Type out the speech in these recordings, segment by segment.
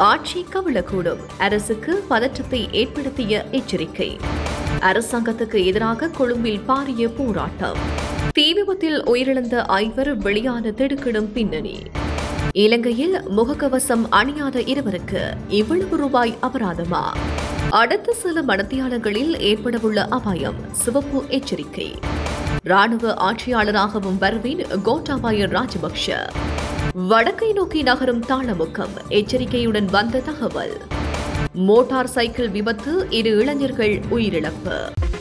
ஆட்சி கவிழக்கூடும் அரசுக்கு பதற்றத்தை ஏற்படுத்திய எச்சரிக்கை அரசாங்கத்துக்கு எதிராக கொழும்பில் பாரிய போராட்டம் தீ விபத்தில் உயிரிழந்த ஐவர் வெளியான திடுக்கிடும் பின்னணி இலங்கையில் முகக்கவசம் அணியாத இருவருக்கு இவ்வளவு ரூபாய் அபராதமா அடுத்த சில மடத்தியாளர்களில் ஏற்படவுள்ள அபாயம் சிவப்பு எச்சரிக்கை ராணுவ ஆட்சியாளராகவும் வருவேன் கோட்டாபாய ராஜபக்ஷ வடக்கை நோக்கி நகரும் தாளமுக்கம் எச்சரிக்கையுடன் வந்த தகவல் மோட்டார் சைக்கிள் விபத்து இரு இளைஞர்கள் உயிரிழப்பு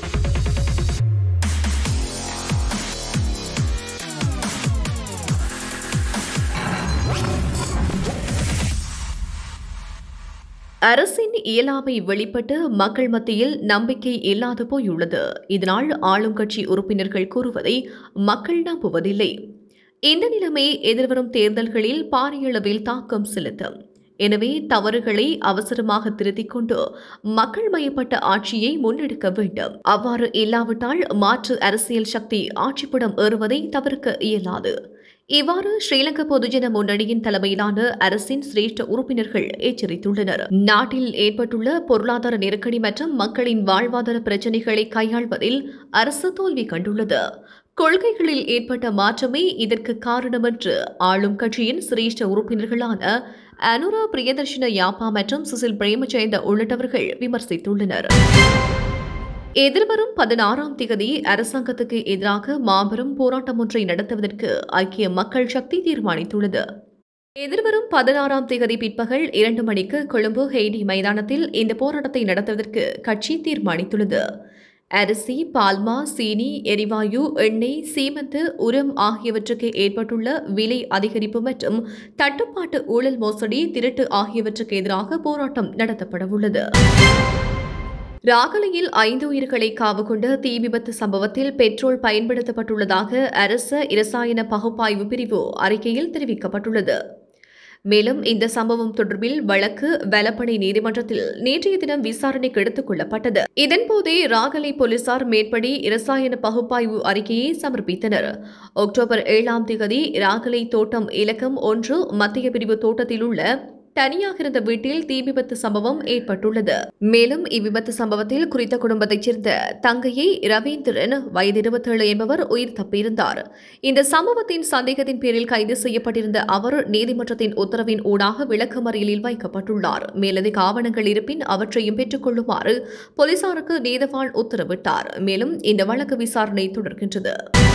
அரசின் இயலாமை வெளிப்பட்டு மக்கள் மத்தியில் நம்பிக்கை இல்லாது போயுள்ளது இதனால் ஆளும் கட்சி உறுப்பினர்கள் கூறுவதை மக்கள் நம்புவதில்லை இந்த நிலைமை எதிர்வரும் தேர்தல்களில் பாரியளவில் தாக்கம் செலுத்தும் எனவே தவறுகளை அவசரமாக திருத்திக் கொண்டு மக்கள் மயப்பட்ட ஆட்சியை முன்னெடுக்க வேண்டும் அவ்வாறு இல்லாவிட்டால் மாற்று அரசியல் சக்தி ஆட்சிப்படம் ஏறுவதை தவிர்க்க இயலாது இவ்வாறு ஸ்ரீலங்கா பொதுஜன முன்னணியின் தலைமையிலான அரசின் சிரேஷ்ட உறுப்பினர்கள் எச்சரித்துள்ளனர் நாட்டில் ஏற்பட்டுள்ள பொருளாதார நெருக்கடி மற்றும் மக்களின் வாழ்வாதார பிரச்சினைகளை கையாள்வதில் அரசு தோல்வி கண்டுள்ளது கொள்கைகளில் ஏற்பட்ட மாற்றமே இதற்கு காரணம் என்று ஆளும் கட்சியின் சிரேஷ்ட உறுப்பினர்களான அனுரா பிரியதர்ஷன யாப்பா மற்றும் சுசில் பிரேமஜெயந்த உள்ளிட்டவர்கள் விமர்சித்துள்ளனர் எதிர்வரும் பதினாறாம் திகதி அரசாங்கத்துக்கு எதிராக மாபெரும் போராட்டம் ஒன்றை நடத்துவதற்கு ஐக்கிய மக்கள் சக்தி தீர்மானித்துள்ளது எதிர்வரும் பதினாறாம் திகதி பிற்பகல் இரண்டு மணிக்கு கொழும்பு ஹெய்டி மைதானத்தில் இந்த போராட்டத்தை நடத்துவதற்கு கட்சி தீர்மானித்துள்ளது அரிசி பால்மா சீனி எரிவாயு எண்ணெய் சீமெந்து உரம் ஆகியவற்றுக்கு ஏற்பட்டுள்ள விலை அதிகரிப்பு மற்றும் தட்டுப்பாட்டு ஊழல் மோசடி திருட்டு ஆகியவற்றுக்கு எதிராக போராட்டம் நடத்தப்படவுள்ளது ராகலையில் ஐந்து உயிர்களை காவு கொண்ட தீ விபத்து சம்பவத்தில் பெட்ரோல் பயன்படுத்தப்பட்டுள்ளதாக அரச இரசாயன பகுப்பாய்வு பிரிவு அறிக்கையில் தெரிவிக்கப்பட்டுள்ளது மேலும் இந்த சம்பவம் தொடர்பில் வழக்கு வலப்படை நீதிமன்றத்தில் நேற்றைய தினம் விசாரணைக்கு எடுத்துக் கொள்ளப்பட்டது இதன்போதே ராகலை போலீசார் மேற்படி இரசாயன பகுப்பாய்வு அறிக்கையை சமர்ப்பித்தனர் அக்டோபர் ஏழாம் தேதி ராகலை தோட்டம் இலக்கம் ஒன்று மத்திய பிரிவு தோட்டத்தில் உள்ள தனியாக இருந்த வீட்டில் தீ விபத்து சம்பவம் ஏற்பட்டுள்ளது மேலும் இவ்விபத்து சம்பவத்தில் குறித்த குடும்பத்தைச் சேர்ந்த தங்கையை ரவீந்திரன் வயது இருபத்தேழு என்பவர் உயிர் தப்பியிருந்தார் இந்த சம்பவத்தின் சந்தேகத்தின் பேரில் கைது செய்யப்பட்டிருந்த அவர் நீதிமன்றத்தின் உத்தரவின் ஊடாக விளக்கமறியலில் வைக்கப்பட்டுள்ளார் மேலதிக ஆவணங்கள் இருப்பின் அவற்றையும் பெற்றுக் கொள்ளுமாறு போலீசாருக்கு நீதவான் உத்தரவிட்டார் மேலும் இந்த வழக்கு விசாரணை தொடர்கின்றது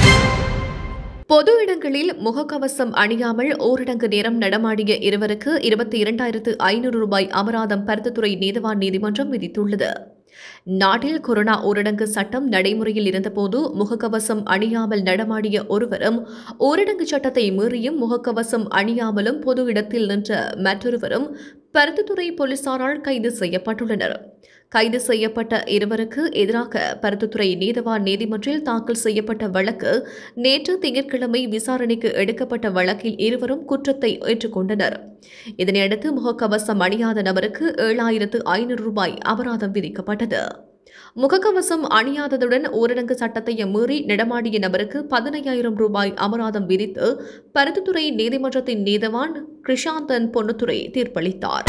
பொது இடங்களில் முகக்கவசம் அணியாமல் ஓரிடங்கு நேரம் நடமாடிய இருவருக்கு இருபத்தி இரண்டாயிரத்து ஐநூறு ரூபாய் அபராதம் பருத்தித்துறை நீதவான் நீதிமன்றம் விதித்துள்ளது நாட்டில் கொரோனா ஊரடங்கு சட்டம் நடைமுறையில் இருந்தபோது முகக்கவசம் அணியாமல் நடமாடிய ஒருவரும் ஊரடங்கு சட்டத்தை மீறியும் முகக்கவசம் அணியாமலும் பொது இடத்தில் நின்ற மற்றொருவரும் பருத்தித்துறை போலீசாரால் கைது செய்யப்பட்டுள்ளனர் கைது செய்யப்பட்ட இருவருக்கு எதிராக பருத்தித்துறை நீதவான் நீதிமன்றில் தாக்கல் செய்யப்பட்ட வழக்கு நேற்று திங்கட்கிழமை விசாரணைக்கு எடுக்கப்பட்ட வழக்கில் இருவரும் குற்றத்தை ஏற்றுக்கொண்டனர் இதனையடுத்து முகக்கவசம் அணியாத நபருக்கு ஏழாயிரத்து ஐநூறு ரூபாய் அபராதம் விதிக்கப்பட்டது முகக்கவசம் அணியாததுடன் ஊரடங்கு சட்டத்தை மீறி நடமாடிய நபருக்கு பதினையாயிரம் ரூபாய் அபராதம் விதித்து பருத்தித்துறை நீதிமன்றத்தின் நீதவான் கிருஷாந்தன் பொன்னுத்துறை தீர்ப்பளித்தார்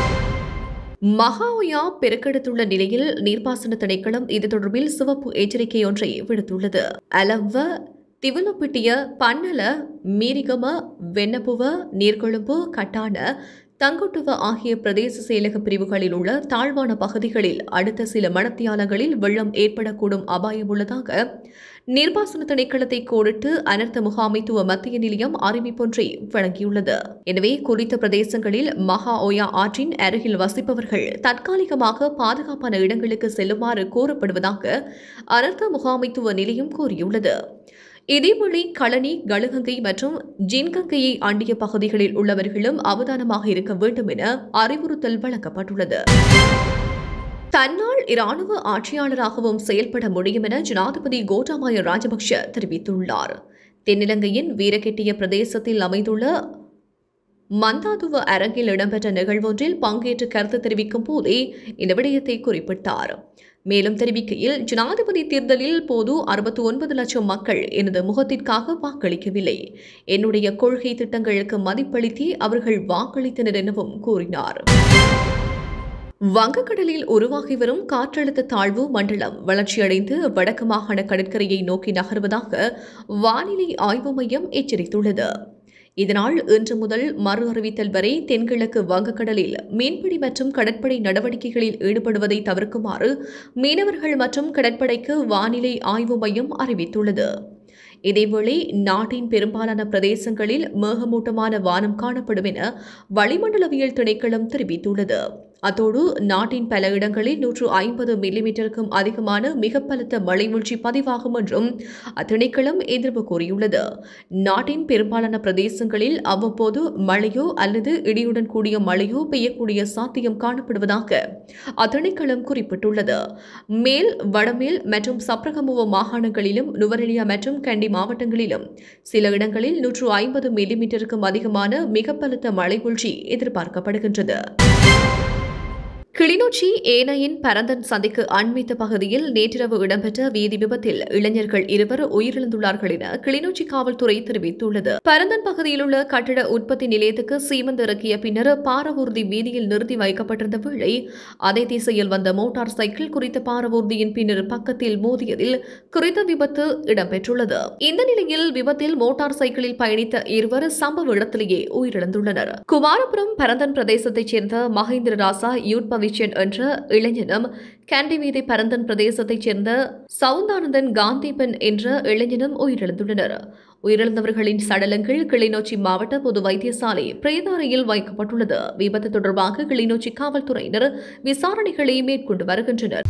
மகாஓயா பெருக்கெடுத்துள்ள நிலையில் நீர்ப்பாசன திணைக்களம் இது தொடர்பில் சிவப்பு எச்சரிக்கை ஒன்றை விடுத்துள்ளது அலவ திவலப்பிட்டிய பன்னல மீரிகம வெண்ணப்புவ நீர்கொழும்பு கட்டான தங்கொட்டுவ ஆகிய பிரதேச செயலக பிரிவுகளில் உள்ள தாழ்வான பகுதிகளில் அடுத்த சில மணத்தியாலங்களில் வெள்ளம் ஏற்படக்கூடும் அபாயம் உள்ளதாக நீர்ப்பாசன திணைக்களத்தை கோடிட்டு அனர்த்த முகாமைத்துவ மத்திய நிலையம் அறிவிப்பொன்றை வழங்கியுள்ளது எனவே குறித்த பிரதேசங்களில் மகா ஓயா ஆற்றின் அருகில் வசிப்பவர்கள் தற்காலிகமாக பாதுகாப்பான இடங்களுக்கு செல்லுமாறு கோரப்படுவதாக அனர்த்த முகாமைத்துவ நிலையம் கூறியுள்ளது இதேவேளை களனி கழுகங்கை மற்றும் ஜின்கங்கையை அண்டிய பகுதிகளில் உள்ளவர்களும் அவதானமாக இருக்க வேண்டும் என அறிவுறுத்தல் வழங்கப்பட்டுள்ளது தன்னால் இராணுவ ஆட்சியாளராகவும் செயல்பட முடியும் என ஜனாதிபதி கோட்டாபாய ராஜபக்ஷ தெரிவித்துள்ளார் தென்னிலங்கையின் வீரகெட்டிய பிரதேசத்தில் அமைந்துள்ள மந்தாதுவ அரங்கில் இடம்பெற்ற நிகழ்வொன்றில் பங்கேற்று கருத்து தெரிவிக்கும் போதே இந்த விடயத்தை குறிப்பிட்டார் மேலும் தெரிவிக்கையில் ஜனாதிபதி தேர்தலில் போது அறுபத்தி ஒன்பது லட்சம் மக்கள் எனது முகத்திற்காக வாக்களிக்கவில்லை என்னுடைய கொள்கை திட்டங்களுக்கு மதிப்பளித்தே அவர்கள் வாக்களித்தனர் எனவும் கூறினார் வங்கக்கடலில் உருவாகி வரும் காற்றழுத்த தாழ்வு மண்டலம் வளர்ச்சியடைந்து வடக்கு மாகாண கடற்கரையை நோக்கி நகர்வதாக வானிலை ஆய்வு மையம் எச்சரித்துள்ளது இதனால் இன்று முதல் மறு அறிவித்தல் வரை தென்கிழக்கு வங்கக்கடலில் மீன்பிடி மற்றும் கடற்படை நடவடிக்கைகளில் ஈடுபடுவதை தவிர்க்குமாறு மீனவர்கள் மற்றும் கடற்படைக்கு வானிலை ஆய்வு மையம் அறிவித்துள்ளது இதேவேளை நாட்டின் பெரும்பாலான பிரதேசங்களில் மேகமூட்டமான வானம் காணப்படும் என வளிமண்டலவியல் திணைக்களம் தெரிவித்துள்ளது அத்தோடு நாட்டின் பல இடங்களில் நூற்று ஐம்பது மில்லிமீட்டருக்கும் அதிகமான மிக பலத்த மழைவீழ்ச்சி பதிவாகும் என்றும் அத்திணைக்களம் எதிர்ப்பு கூறியுள்ளது நாட்டின் பெரும்பாலான பிரதேசங்களில் அவ்வப்போது மழையோ அல்லது இடியுடன் கூடிய மழையோ பெய்யக்கூடிய சாத்தியம் காணப்படுவதாக அத்திணைக்களம் குறிப்பிட்டுள்ளது மேல் வடமேல் மற்றும் சப்ரகமுவ மாகாணங்களிலும் நுவரெலியா மற்றும் கண்டி மாவட்டங்களிலும் சில இடங்களில் நூற்று ஐம்பது மில்லிமீட்டருக்கும் அதிகமான மிக பலத்த மழைவீழ்ச்சி எதிர்பார்க்கப்படுகின்றது கிளிநொச்சி ஏனையின் பரந்தன் சந்தைக்கு அண்மித்த பகுதியில் நேற்றிரவு இடம்பெற்ற வீதி விபத்தில் இளைஞர்கள் இருவர் உயிரிழந்துள்ளார்கள் என கிளிநொச்சி காவல்துறை தெரிவித்துள்ளது பரந்தன் பகுதியில் உள்ள கட்டிட உற்பத்தி நிலையத்துக்கு சீமந்து இறக்கிய பின்னர் பாரவூர்தி வீதியில் நிறுத்தி வைக்கப்பட்டிருந்த வேளை அதே திசையில் வந்த மோட்டார் சைக்கிள் குறித்த பாரவூர்தியின் பின்னர் பக்கத்தில் மோதியதில் குறித்த விபத்து இடம்பெற்றுள்ளது இந்த நிலையில் விபத்தில் மோட்டார் சைக்கிளில் பயணித்த இருவர் சம்பவ இடத்திலேயே உயிரிழந்துள்ளனர் குமாரபுரம் பரந்தன் பிரதேசத்தைச் சேர்ந்த மகேந்திர ராசா யூட் பவிச்சன் என்ற இளைஞனும் கேண்டி வீதி பரந்தன் பிரதேசத்தைச் சேர்ந்த சவுந்தானந்தன் காந்திபன் என்ற இளைஞனும் உயிரிழந்துள்ளனர் உயிரிழந்தவர்களின் சடலங்கள் கிளிநொச்சி மாவட்ட பொது வைத்தியசாலை பிரேதாரையில் வைக்கப்பட்டுள்ளது விபத்து தொடர்பாக கிளிநொச்சி காவல்துறையினர் விசாரணைகளை மேற்கொண்டு வருகின்றனர்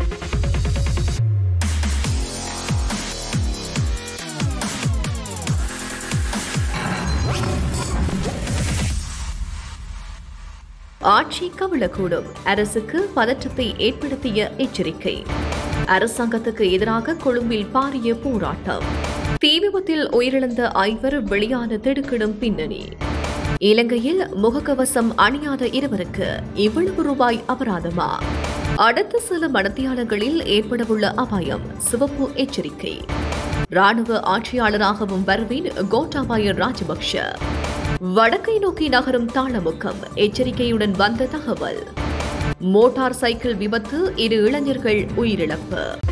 ஆட்சி கவிழக்கூடும் அரசுக்கு பதற்றத்தை ஏற்படுத்திய எச்சரிக்கை அரசாங்கத்துக்கு எதிராக கொழும்பில் பாரிய போராட்டம் தீ விபத்தில் உயிரிழந்த ஐவர் வெளியான திடுக்கிடும் பின்னணி இலங்கையில் முகக்கவசம் அணியாத இருவருக்கு இவ்வளவு ரூபாய் அபராதமா அடுத்த சில மடத்தியாளர்களில் ஏற்படவுள்ள அபாயம் சிவப்பு எச்சரிக்கை ராணுவ ஆட்சியாளராகவும் வருவேன் கோட்டாபாய ராஜபக்ஷ வடக்கை நோக்கி நகரும் தாளமுக்கம் எச்சரிக்கையுடன் வந்த தகவல் மோட்டார் சைக்கிள் விபத்து இரு இளைஞர்கள் உயிரிழப்பு